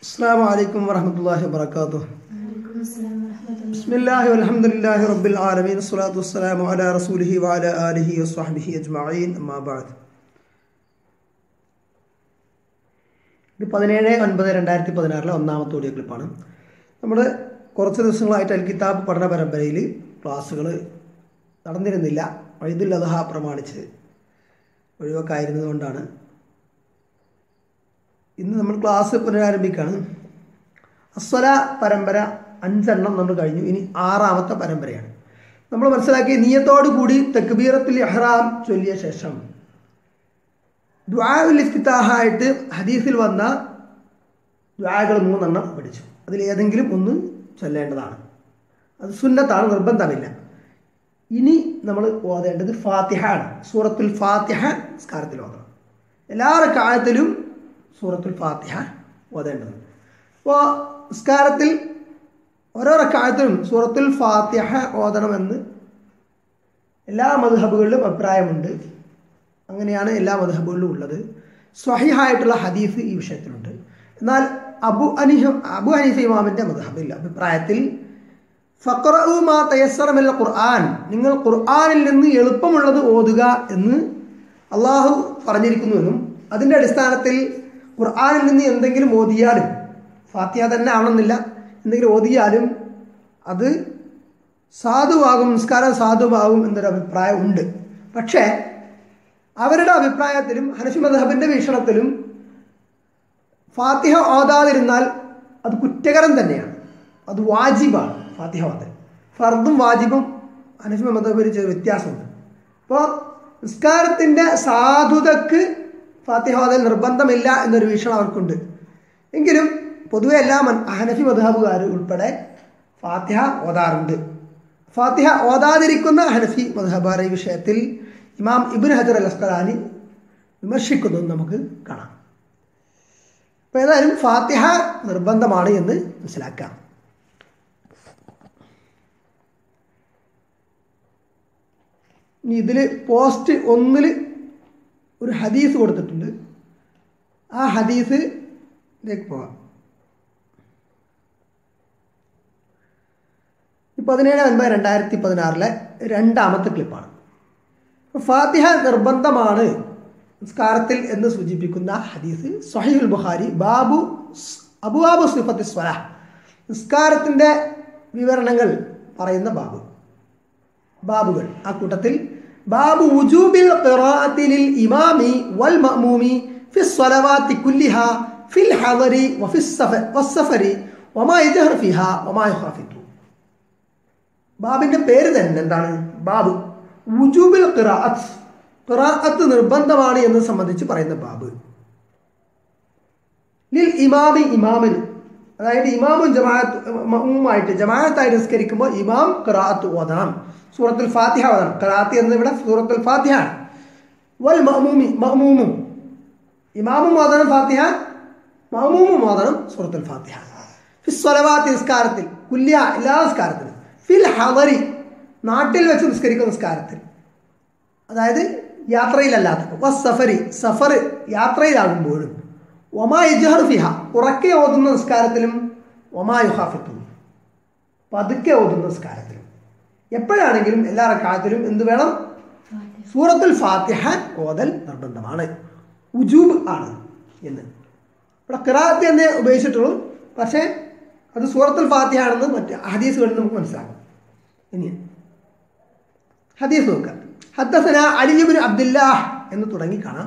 السلام عليكم ورحمة الله وبركاته وعليكم السلام ورحمة الله بسم الله والحمد لله رب العالمين الصلاة والسلام على رسوله وعلى آله وصحبه أجمعين أما بعد ഇത് പതിനേഴ് ഒൻപത് രണ്ടായിരത്തി പതിനാറിലെ ഒന്നാമത്തെ ഓഡിയോ ക്ലിപ്പാണ് നമ്മൾ കുറച്ച് ദിവസങ്ങളായിട്ട് അൽ കിതാബ് പഠന പരമ്പരയിൽ ക്ലാസ്സുകൾ നടന്നിരുന്നില്ല വൈദുൽ അദ്ഹ പ്രമാണിച്ച് ഒഴിവാക്കായിരുന്നതുകൊണ്ടാണ് ഇന്ന് നമ്മൾ ക്ലാസ് പുനരാരംഭിക്കുകയാണ് അസ്വല പരമ്പര അഞ്ചെണ്ണം നമ്മൾ കഴിഞ്ഞു ഇനി ആറാമത്തെ പരമ്പരയാണ് നമ്മൾ മനസ്സിലാക്കിയ നിയത്തോടു കൂടി തെക്ബീറത്തുൽ ഇഹ്റാം ചൊല്ലിയ ശേഷം ദ്വാഉൽ ഇഫ്തിതാഹായിട്ട് ഹദീസിൽ വന്ന ദ്വാകൾ മൂന്നെണ്ണം പഠിച്ചു അതിൽ ഏതെങ്കിലും ഒന്ന് ചൊല്ലേണ്ടതാണ് അത് സുന്നത്താണ് നിർബന്ധമില്ല ഇനി നമ്മൾ ഓതേണ്ടത് ഫാത്തിഹ ആണ് സൂറത്തുൽ ഫാത്തിഹ സ്കാരത്തിൽ ഓതണം എല്ലാ കാലത്തിലും സൂറത്തുൽ ഫാത്തിഹ ഓതേണ്ടത് അപ്പോൾ നിസ്കാരത്തിൽ ഓരോ റക്കാലത്തിലും സൂറത്തുൽ ഫാത്തിഹ ഓതണമെന്ന് എല്ലാ മധുഹബുകളിലും അഭിപ്രായമുണ്ട് അങ്ങനെയാണ് എല്ലാ മധുഹബുകളിലും ഉള്ളത് സ്വഹിഹായിട്ടുള്ള ഹദീസ് ഈ വിഷയത്തിലുണ്ട് എന്നാൽ അബു അനിഹ അബു ഹനീഫ ഇമാമിൻ്റെ മധുഹബിൽ അഭിപ്രായത്തിൽ ഫക്റു മാ തയസ്സറമല്ല ഖുർആൻ നിങ്ങൾ ഖുർആനിൽ നിന്ന് എളുപ്പമുള്ളത് ഓതുക എന്ന് അള്ളാഹു പറഞ്ഞിരിക്കുന്നുവെന്നും അതിൻ്റെ അടിസ്ഥാനത്തിൽ ഖുർആനിൽ നിന്ന് എന്തെങ്കിലും ഓതിയാലും ഫാത്തിഹ തന്നെ ആവണമെന്നില്ല എന്തെങ്കിലും ഓതിയാലും അത് സാധുവാകും നിസ്കാരം സാധുവാകും എന്നൊരു അഭിപ്രായം ഉണ്ട് പക്ഷേ അവരുടെ അഭിപ്രായത്തിലും ഹനഫി മദഹബിൻ്റെ വീക്ഷണത്തിലും ഫാത്തിഹ ഓതാതിരുന്നാൽ അത് കുറ്റകരം തന്നെയാണ് അത് വാജിബാണ് ഫാത്തിഹ ഓതൽ ഫർദും വാജിബും ഹനഫി മദഹബിൽ ചെറിയ വ്യത്യാസമുണ്ട് അപ്പോൾ നിസ്കാരത്തിൻ്റെ സാധുതക്ക് ഫാത്തിഹ ഓതൽ നിർബന്ധമില്ല എന്നൊരു വീക്ഷണം അവർക്കുണ്ട് എങ്കിലും പൊതുവെ എല്ലാ മൻ ഹനഫി മധുഹബുകാർ ഉൾപ്പെടെ ഫാത്തിഹ ഓതാറുണ്ട് ഫാത്തിഹ ഓതാതിരിക്കുന്ന ഹനഫി മധുഹബാർ ഈ വിഷയത്തിൽ ഇമാം ഇബിൻ ഹജർ അൽ അസ്കലാനി വിമർശിക്കുന്നതും നമുക്ക് കാണാം അപ്പോൾ ഏതായാലും ഫാത്തിഹ നിർബന്ധമാണ് എന്ന് മനസ്സിലാക്കാം ഇനി ഇതിൽ പോസ്റ്റ് ഒന്നിൽ ഒരു ഹദീസ് കൊടുത്തിട്ടുണ്ട് ആ ഹദീസിലേക്ക് പോകാം പതിനേഴ് ഒൻപത് രണ്ടായിരത്തി പതിനാറിലെ രണ്ടാമത്തെ ക്ലിപ്പാണ് ഫാത്തിഹ നിർബന്ധമാണ് നിസ്കാരത്തിൽ എന്ന് സൂചിപ്പിക്കുന്ന ഹദീസ് സഹീൽ ബുഖാരി ബാബു അബുവാബു സിഫത്ത് സ്വല നിസ്കാരത്തിൻ്റെ വിവരണങ്ങൾ പറയുന്ന ബാബു ബാബുകൾ ആ കൂട്ടത്തിൽ ബാബു ഉജൂബിൽ ഖിറാഅത്തിലിൽ ഇമാമി വൽ മഅ്മൂമി ഫി സ്വലവാത്തി കുല്ലിഹ ഫിൽ ഹദരി വഫി വസ്സഫരി വമാ യജ്ഹർ ഫിഹ വമാ യുഖാഫിത്തു ബാബിന്റെ പേര് തന്നെ എന്താണ് ബാബു വുജൂബിൽ ഖിറാഅത്ത് ഖിറാഅത്ത് നിർബന്ധമാണ് എന്ന് സംബന്ധിച്ച് പറയുന്ന ബാബ് ലിൽ ഇമാമി ഇമാമിന് അതായത് ഇമാമും ജമാഅത്തുമായിട്ട് ജമാഅത്തായിട്ട് നിസ്കരിക്കുമ്പോൾ ഇമാം ഖിറാഅത്ത് ഓതണം സൂറത്തുൽ ഫാത്തിഹ ഓതണം ഖിറാഅത്ത് എന്ന് ഇവിടെ സൂറത്തുൽ ഫാത്തിഹ ആണ് വൽ മഅമൂമി മഅമൂമും ഇമാമും ഓതണം ഫാത്തിഹ മഅമൂമും ഓതണം സൂറത്തുൽ ഫാത്തിഹ ഫിസ്വലവാത്തി നിസ്കാരത്തിൽ കുല്യ എല്ലാ നിസ്കാരത്തിലും ഫിൽ ഹവറി നാട്ടിൽ വെച്ച് നിസ്കരിക്കുന്ന നിസ്കാരത്തിൽ അതായത് യാത്രയിലല്ലാത്ത വ സഫരി സഫർ യാത്രയിലാകുമ്പോഴും ഒമാ ഇജഹർ ഫിഹ ഉറക്കെ ഓതുന്ന നിസ്കാരത്തിലും ഒമാ യുഹാഫിത്തു പതുക്കെ ഓതുന്ന നിസ്കാരത്തിലും എപ്പോഴാണെങ്കിലും എല്ലാ റക്കാലത്തിലും എന്ത് വേണം സൂറത്തുൽ ഫാത്തിഹ ഓതൽ നിർബന്ധമാണ് ഉജൂബ് ആണ് എന്ന് ഇവിടെ കിറാത്ത് എന്നേ ഉപയോഗിച്ചിട്ടുള്ളൂ പക്ഷേ അത് സൂറത്തുൽ ഫാത്തിഹ ആണെന്ന് മറ്റ് ഹദീസുകളിൽ നമുക്ക് മനസ്സിലാക്കാം ഇനി ഹദീസ് നോക്കാം ഹദ്ദസന അലിബിൻ അബ്ദുല്ലാഹ് എന്ന് തുടങ്ങി കാണാം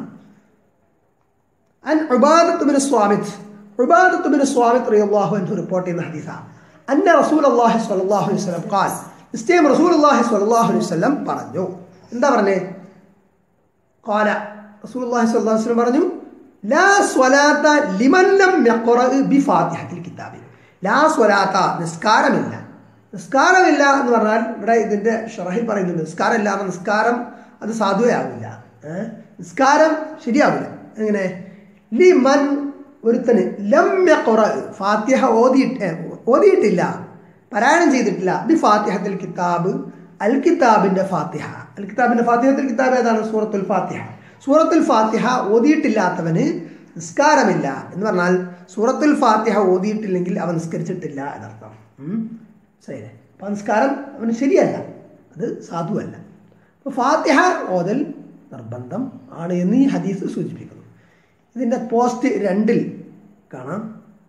അൻ ഉബാദത്തുബിൻ സ്വാമിത് ഉബാദത്തുബിൻ സ്വാമിത് റളിയല്ലാഹു അൻഹു റിപ്പോർട്ട് ചെയ്യുന്ന ഹദീസ അന്ന റസൂൽ അള്ളാഹി സ്വല്ലല്ലാഹു അലൈഹി വസല്ലം ഖാൽ നിശ്ചയം റസൂൽ അള്ളാഹി സ്വല്ലല്ലാഹു അലൈഹി വസല്ലം പറഞ്ഞു എന്താ പറഞ്ഞേ ഖാല റസൂൽ അള്ളാഹി സ്വല്ലല്ലാഹു അലൈഹി വസല്ലം പറഞ്ഞു ലാ സ്വലാത്ത ലിമൻ ലം യഖറ ബി ഫാത്തിഹത്തിൽ കിതാബി ലാ സ്വലാത്ത നിസ്കാരമില്ല നിസ്കാരമില്ല എന്ന് പറഞ്ഞാൽ ഇവിടെ ഇതിന്റെ ഷറഹിൽ പറയുന്നുണ്ട് നിസ്കാരമില്ല എന്ന നിസ്കാരം അത് സാധുവയാവില്ല നിസ്കാരം ശരിയാവില്ല എങ്ങനെ ലി മൻ ഒരുത്തന് ലമ്യ കുറ ഫാത്തിഹ ഓതിയിട്ട് ഓതിയിട്ടില്ല പാരായണം ചെയ്തിട്ടില്ല ബി ഫാത്തിഹത്തിൽ കിതാബ് അൽ കിതാബിന്റെ ഫാത്തിഹ അൽ കിതാബിന്റെ ഫാത്തിഹത്തിൽ കിതാബ് ഏതാണ് സൂറത്തുൽ ഫാത്തിഹ സൂറത്തുൽ ഫാത്തിഹ ഓതിയിട്ടില്ലാത്തവന് നിസ്കാരമില്ല എന്ന് പറഞ്ഞാൽ സൂറത്തുൽ ഫാത്തിഹ ഓതിയിട്ടില്ലെങ്കിൽ അവൻ നിസ്കരിച്ചിട്ടില്ല എന്നർത്ഥം ഉം. ശരിയല്ലേ അപ്പം നിസ്കാരം അവന് ശരിയല്ല അത് സാധുവല്ല അപ്പോൾ ഫാത്തിഹ ഓതൽ നിർബന്ധം ആണ് എന്ന് ഈ ഹദീസ് സൂചിപ്പിക്കുന്നു ഇതിൻ്റെ പോസ്റ്റ് രണ്ടിൽ കാണാം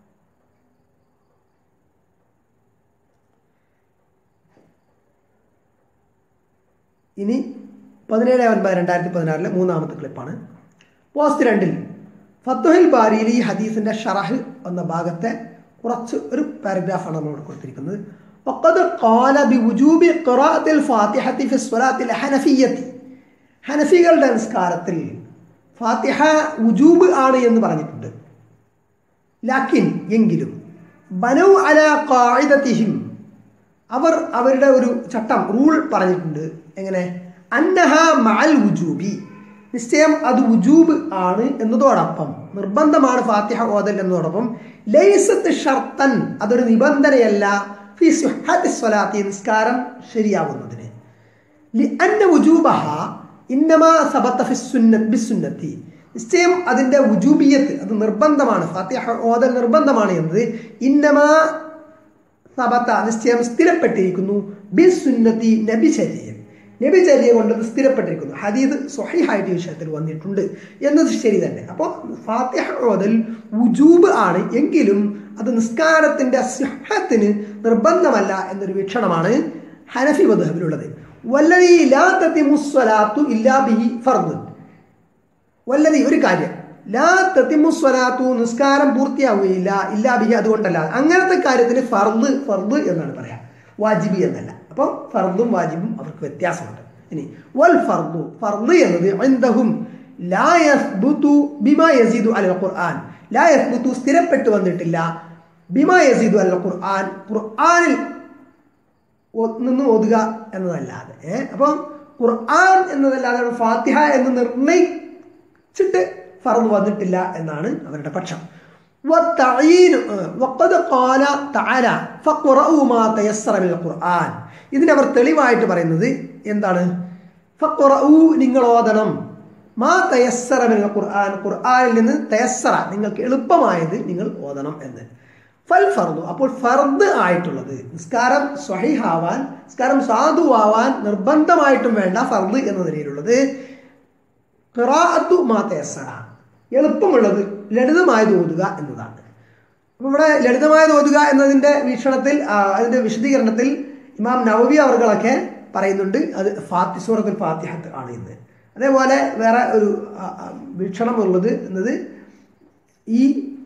ഇനി പതിനേഴ് ഒൻപത് രണ്ടായിരത്തി പതിനാറിലെ മൂന്നാമത്തെ ക്ലിപ്പാണ് പോസ്റ്റ് രണ്ടിൽ ഫത്തുഹിൽ ബാരിയിൽ ഈ ഹദീസിന്റെ ഷറഹ് എന്ന ഭാഗത്തെ കുറച്ച് ഒരു പാരഗ്രാഫാണ് നമ്മൾ കൊടുത്തിരിക്കുന്നത് وقد قال بوجوب قراءة الفاتحة في الصلاة الحنفية ഹനഫികളുടെ നിസ്കാരത്തിൽ ഫാത്തിഹ ഉജൂബ് ആണ് എന്ന് പറഞ്ഞിട്ടുണ്ട് ലാക്കിൻ എങ്കിലും ബനൗ അല ഖാഇദതിഹിം അവർ അവരുടെ ഒരു ചട്ടം റൂൾ പറഞ്ഞിട്ടുണ്ട് എങ്ങനെ അന്നഹ മഅൽ ഉജൂബി നിശ്ചയം അത് ഉജൂബ് ആണ് എന്നതോടൊപ്പം നിർബന്ധമാണ് ഫാത്തിഹ ഓതൽ എന്നതോടൊപ്പം ലൈസത്ത് ഷർത്തൻ അതൊരു നിബന്ധനയല്ല ഫി സുഹത്തി സ്വലാത്തി നിസ്കാരം ശരിയാവുന്നതിന് لأن وجوبها إنما ثبت في السنة بالسنة നിശ്ചയം അതിൻ്റെ ഉജൂബിയത്ത് അത് നിർബന്ധമാണ് ഫാത്തിഹ ഓതൽ നിർബന്ധമാണ് എന്നത് ഇന്നമാ സബത്ത നിശ്ചയം സ്ഥിരപ്പെട്ടിരിക്കുന്നു ബിസുന്നത്തി നബിചര്യം നബിചര്യ കൊണ്ട് അത് സ്ഥിരപ്പെട്ടിരിക്കുന്നു ഹദീദ് സ്വഹിഹായിട്ട് ഈ വിഷയത്തിൽ വന്നിട്ടുണ്ട് എന്നത് ശരി തന്നെ അപ്പോൾ ഫാത്തിഹ ഓതൽ ഉജൂബ് ആണ് എങ്കിലും അത് നിസ്കാരത്തിന്റെ സിഹത്തിന് നിർബന്ധമല്ല എന്നൊരു വീക്ഷണമാണ് ഹനഫി മധുഹബിലുള്ളത് വല്ലതി ലാ തത്തിമുസ്വലാത്തു ഇല്ലാ ബിഹി ഫർദ് വല്ലതി ഒരു കാര്യം ലാ തത്തിമുസ്വലാത്തു നിസ്കാരം പൂർത്തിയാവുകയില്ല ഇല്ലാ ബിഹി അതുകൊണ്ടല്ല അങ്ങനത്തെ കാര്യത്തിന് ഫർദ് ഫർദ് എന്നാണ് പറയാ വാജിബി എന്നല്ല അപ്പോൾ ഫർദും വാജിബും അവർക്ക് വ്യത്യാസമുണ്ട് ഇനി വൽ ഫർദു ഫർദ് എന്നത് ഇൻദഹും ലാ യസ്ബുതു ബിമാ യസീദു അലൽ ഖുർആൻ ലാ യസ്ബുതു സ്ഥിരപ്പെട്ടു വന്നിട്ടില്ല ബിമാ യസീദു അലൽ ഖുർആൻ ഖുർആനിൽ ഒ- നിന്ന് ഓതുക എന്നതല്ലാതെ ഏഹ് അപ്പം ഖുർആൻ എന്നതല്ലാതെ ഫാത്തിഹ എന്ന് നിർണയിച്ചിട്ട് ഫറന്ന് വന്നിട്ടില്ല എന്നാണ് അവരുടെ പക്ഷം والتعيين وقد قال تعالى فقرأوا ما تيسر من القرآن ഇതിന് അവർ തെളിവായിട്ട് പറയുന്നത് എന്താണ് ഫഖറഊ നിങ്ങൾ ഓതണം മാ തയസ്സറ മിനൽ ഖുർആൻ ഖുർആനിൽ നിന്ന് തയസ്സറ നിങ്ങൾക്ക് എളുപ്പമായത് നിങ്ങൾ ഓതണം എന്ന് ഫൽ ഫർദു അപ്പോൾ ഫർദ് ആയിട്ടുള്ളത് നിസ്കാരം സ്വഹിഹാവാൻ നിസ്കാരം സാധുവാവാൻ നിർബന്ധമായിട്ടും വേണ്ട ഫർദ് എന്ന നിലയിലുള്ളത് ഖിറാഅത്തു മാ തയസ്സറ എളുപ്പമുള്ളത് ലളിതമായത് ഓതുക എന്നതാണ് അപ്പോൾ ഇവിടെ ലളിതമായത് ഓതുക എന്നതിൻ്റെ വീക്ഷണത്തിൽ ആ, അതിൻ്റെ വിശദീകരണത്തിൽ ഇമാം നവവി അവർകളൊക്കെ പറയുന്നുണ്ട് അത് ഫാത്തി സൂറത്തുൽ ഫാത്തിഹത്ത് ആണ് എന്ന് അതേപോലെ വേറെ ഒരു ആ, ആ, വീക്ഷണം ഉള്ളത് എന്നത് ഈ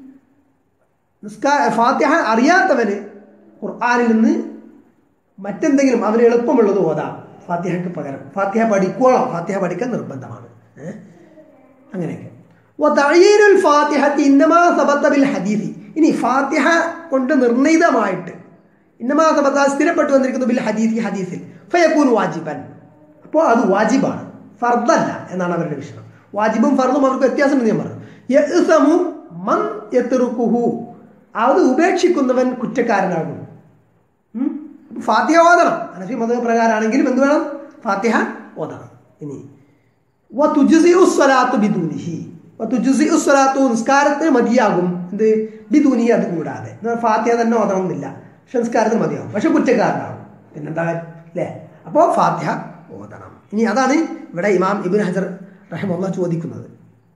നിസ്കാര ഫാത്തിഹ അറിയാത്തവന് ഖുർആാനിൽ നിന്ന് മറ്റെന്തെങ്കിലും അവന് എളുപ്പമുള്ളത് ഓതാം ഫാത്തിഹയ്ക്ക് പകരം ഫാത്തിഹ പഠിക്കോളാം ഫാത്തിഹ പഠിക്കാൻ നിർബന്ധമാണ് ഏഹ് അങ്ങനെയൊക്കെ വതഅയീനുൽ ഫാത്തിഹത്തി ഇന്നമാ സബത്ത ബിൽ ഹദീസി ഇനി ഫാത്തിഹ കൊണ്ട് നിർണീതമായിട്ട് ഇന്നമാ സബത്ത സ്ഥിരപ്പെട്ടു വന്നിരിക്കുന്നു ബിൽ ഹദീസി ഹദീസിൽ ഫയക്കൂൻ വാജിബൻ അപ്പോൾ അത് വാജിബാണ് ഫർദല്ല എന്നാണ് അവരുടെ വിഷയം വാജിബും ഫർദും അവർക്ക് വ്യത്യാസമുണ്ട് ഞാൻ പറഞ്ഞു യഅ്സമു മൻ യത്റുക്കുഹു അത് ഉപേക്ഷിക്കുന്നവൻ കുറ്റക്കാരനാകും ഉം? അപ്പൊ ഫാത്തിഹ ഓതണം അനഫി മത പ്രകാരമാണെങ്കിലും എന്ത് വേണം ഫാത്തിഹ ഓതണം ഇനി വതുജ്സിഉ സ്വലാത്തു ബിദൂനിഹി വതുജ്സിഉ സ്വലാത്തു നിസ്കാരത്തിന് മതിയാകും എന്ത് ബിദൂനി അത് കൂടാതെ എന്നാൽ ഫാത്തിഹ തന്നെ ഓതണം എന്നില്ല പക്ഷെ നിസ്കാരത്തിന് മതിയാകും പക്ഷെ കുറ്റക്കാരനാകും പിന്നെന്താ അല്ലേ അപ്പോൾ ഫാത്തിഹ ഓതണം ഇനി അതാണ് ഇവിടെ ഇമാം ഇബിൻ ഹജർ റഹിമുള്ള ചോദിക്കുന്നത്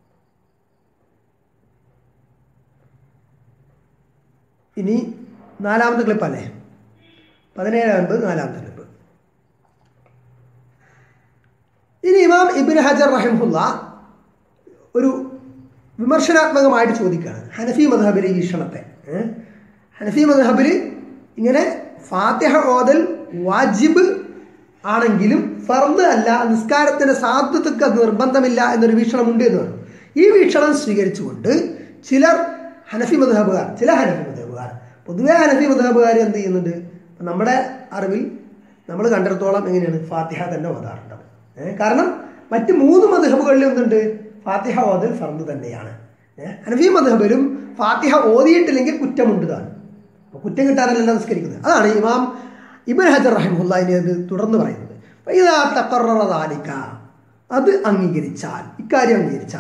ഇനി നാലാമത്തെ ക്ലിപ്പല്ലേ പതിനേഴ് ഒൻപത് നാലാമത്തെ ക്ലിപ്പ് ഇനി ഇമാം ഇബിൻ ഹജർ റഹിമുല്ല ഒരു വിമർശനാത്മകമായിട്ട് ചോദിക്കുകയാണ് ഹനഫി മദ്ഹബിലെ ഈ വീക്ഷണത്തെ ഏ? ഹനഫി മദ്ഹബിൽ ഇങ്ങനെ ഫാത്തിഹ ഓതൽ വാജിബ് ആണെങ്കിലും ഫർദ് അല്ല നിസ്കാരത്തിന്റെ സാധ്യതക്ക് അത് നിർബന്ധമില്ല എന്നൊരു വീക്ഷണമുണ്ട് എന്ന് പറഞ്ഞു ഈ വീക്ഷണം സ്വീകരിച്ചുകൊണ്ട് ചിലർ ഹനഫി മദ്ഹബുകാർ ചില ഹനഫി മദ്ഹബുകാർ പൊതുവെ ഹനഫി മദ്ഹബുകാർ എന്ത് ചെയ്യുന്നുണ്ട് നമ്മുടെ അറിവിൽ നമ്മൾ കണ്ടിടത്തോളം എങ്ങനെയാണ് ഫാത്തിഹ തന്നെ ഓതാറുണ്ട് ഏഹ് കാരണം മറ്റ് മൂന്ന് മധുഹബുകളിൽ എന്തുണ്ട് ഫാത്തിഹ ഓതൽ ഫർദ് തന്നെയാണ് ഏഹ് ഹനഫി മധുഹബിലും ഫാത്തിഹ ഓതിയിട്ടില്ലെങ്കിൽ കുറ്റമുണ്ട് താൻ അപ്പോൾ കുറ്റം കിട്ടാനല്ല നിസ്കരിക്കുന്നത് അതാണ് ഇമാം ഇബൻ ഹജർ റഹിമുല്ലാഹിനെ അത് തുടർന്ന് പറയുന്നത് ഇതാ തക്കറ താലിക്ക അത് അംഗീകരിച്ചാൽ ഇക്കാര്യം അംഗീകരിച്ചാൽ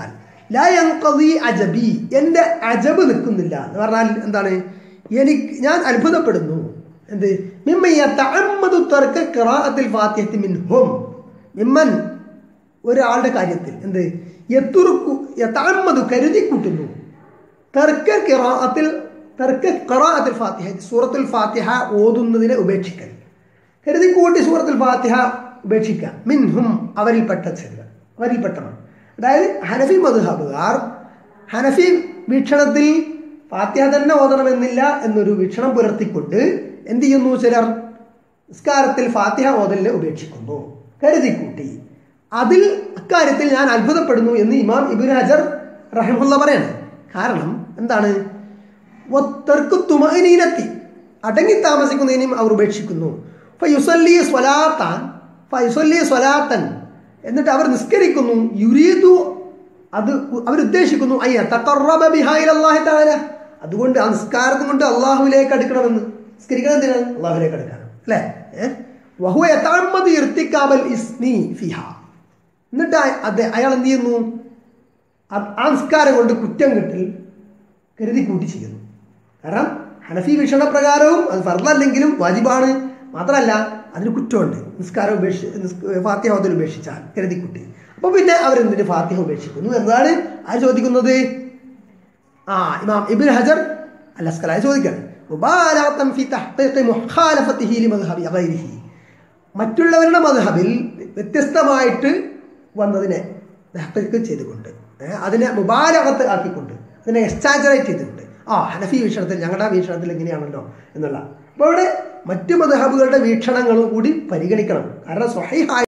ലാ യൻഖദി അജബി എൻ്റെ അജബ് നിൽക്കുന്നില്ല എന്ന് പറഞ്ഞാൽ എന്താണ് എനിക്ക് ഞാൻ അത്ഭുതപ്പെടുന്നു എന്ത് മിമ്മയ്യ തഅമ്മദു തർക്ക ഖിറാഅത്തിൽ ഫാത്തിഹത്തി മിൻഹും മിമ്മൻ ഒരാളുടെ കാര്യത്തിൽ എന്ത് യത്തുറുക്കു യതഅമ്മദു കരുതി കൂട്ടുന്നു തർക്ക ഖിറാഅത്തിൽ തർക്ക ഖിറാഅത്തിൽ ഫാത്തിഹ സൂറത്തുൽ ഫാത്തിഹ ഓതുന്നതിനെ ഉപേക്ഷിക്കൽ കരുതി കൂട്ടി സൂറത്തുൽ ഫാത്തിഹ ഉപേക്ഷിക്കുക മിൻഹും അവരിൽപ്പെട്ട ചിലർ അവരിൽപ്പെട്ടവർ അതായത് ഹനഫി മധുഹബുകാർ ഹനഫി വീക്ഷണത്തിൽ ഫാത്തിഹ തന്നെ ഓതണമെന്നില്ല എന്നൊരു വീക്ഷണം പുലർത്തിക്കൊണ്ട് എന്ത് ചെയ്യുന്നു ചിലർ നിസ്കാരത്തിൽ ഫാത്തിഹ ഓതലിനെ ഉപേക്ഷിക്കുന്നു കരുതി കൂട്ടി അതിൽ അക്കാര്യത്തിൽ ഞാൻ അത്ഭുതപ്പെടുന്നു എന്ന് ഇമാം ഇബിൻ ഹജർ റഹിമുള്ള പറയാണ് കാരണം എന്താണ് തുമനീനെത്തി അടങ്ങി താമസിക്കുന്നതിനും അവർ ഉപേക്ഷിക്കുന്നു ഫയുസല്ലി സ്വലാത്താൻ ഫയുസല്ലി സ്വലാത്തൻ എന്നിട്ട് അവർ നിസ്കരിക്കുന്നു യുരീദു അത് അവരുദ്ദേശിക്കുന്നു അയ്യ തക്കറബ ബിഹായിലല്ലാഹി താല അതുകൊണ്ട് ആ നിസ്കാരം കൊണ്ട് അള്ളാഹുവിലേക്ക് അടുക്കണമെന്ന് നിസ്കരിക്കണം എന്തിനാണ് അള്ളാഹുവിലേക്ക് അടുക്കാനും അല്ലേ വഹു എത്താമത് ഇർത്തിക്കാബൽ ഇസ്നി ഫിഹ എന്നിട്ട് അതെ അയാൾ എന്ത് ചെയ്യുന്നു ആ നിസ്കാരം കൊണ്ട് കുറ്റം കെട്ടിൽ കരുതി കൂട്ടി ചെയ്യുന്നു കാരണം ഹനഫി വീക്ഷണപ്രകാരവും അത് ഫർദല്ലെങ്കിലും വാജിബാണ് മാത്രമല്ല അതിന് കുറ്റമുണ്ട് നിസ്കാരം ഉപേക്ഷിച്ച് ഫാത്തിഹ ഓതൽ ഉപേക്ഷിച്ചാൽ കരുതിക്കുട്ടി അപ്പോൾ പിന്നെ അവരെന്തിന് ഫാത്തിഹ ഉപേക്ഷിക്കുന്നു എന്നതാണ് ആര് ചോദിക്കുന്നത് ആ ഇമാം ഇബിൻ ഹജർ അൽ അസ്കലായി ചോദിക്കുകയാണ് മുബാലഗത്തൻ ഫി തഹ്ഖീഖി മുഖാലഫത്തിഹി ലിമദ്ഹബി ഗൈരിഹി മറ്റുള്ളവരുടെ മദ്ഹബിൽ വ്യത്യസ്തമായിട്ട് വന്നതിനെ തഹ്ഖീഖ് ചെയ്തുകൊണ്ട് അതിനെ മുബാലകത്ത് ആക്കിക്കൊണ്ട് അതിനെ എക്സ്റ്റാജറേറ്റ് ചെയ്തിട്ടുണ്ട് ആ ഹനഫി വീക്ഷണത്തിൽ ഞങ്ങളുടെ വീക്ഷണത്തിൽ എങ്ങനെയാണല്ലോ എന്നുള്ള അപ്പോൾ ഇവിടെ മറ്റു മതഹബുകളുടെ വീക്ഷണങ്ങളും കൂടി പരിഗണിക്കണം കാരണം സ്വഹൈഹായ